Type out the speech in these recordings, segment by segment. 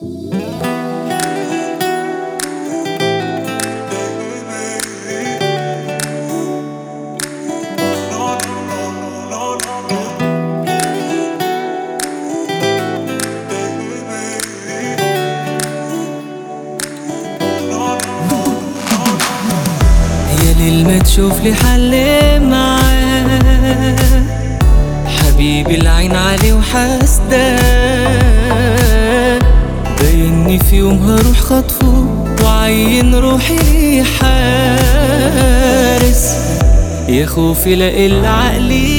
يا ليل ما تشوف لي حل معاه حبيبي العين عليه وحاسداه بايني في يوم هروح خطفه وعين روحي ليه حارس يا خوفي لا العقلي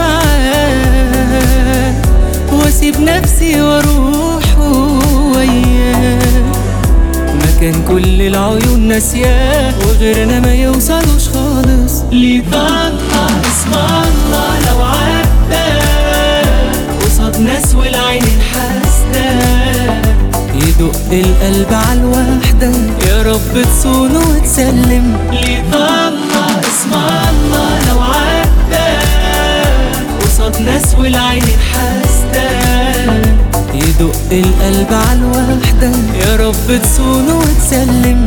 معاه واسيب نفسي واروح وياه مكان كل العيون ناسياه وغيرنا ما يوصلوش خالص ليه طلع اسم الله لو عدى قصاد ناس والعين الحاسدة يدق القلب على الوحدة يا رب تصونه وتسلم ليه طلع اسم الله لو عدى قصاد ناس والعين الحاسدة يدق القلب على الوحدة يا رب تصونه وتسلم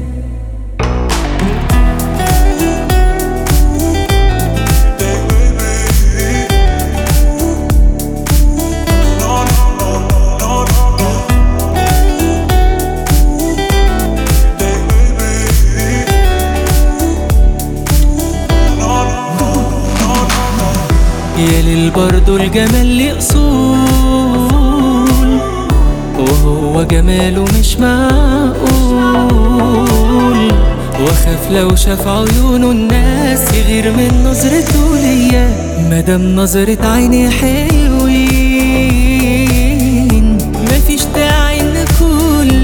يا ليل برضو الجمال ليه أصول وهو جماله مش معقول واخاف لو شاف عيونه الناس يغير من نظرته ليا مادام نظرة عيني حلوين مفيش داعي ان كل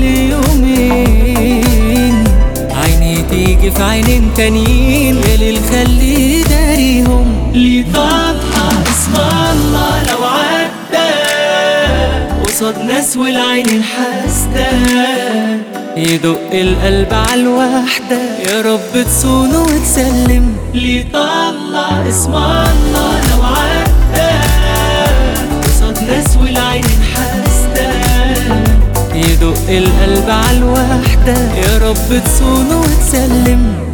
يومين عيني تيجي في عينين تانيين يا ليل خلي داريهم ليه طلع اسم الله لو عدى قصاد ناس والعين الحاسدة يدق القلب على الوحدة يا رب تصونه وتسلم ليه طلع اسم الله لو عدى قصاد ناس والعين الحاسدة يدق القلب على الوحدة يا رب تصونه وتسلم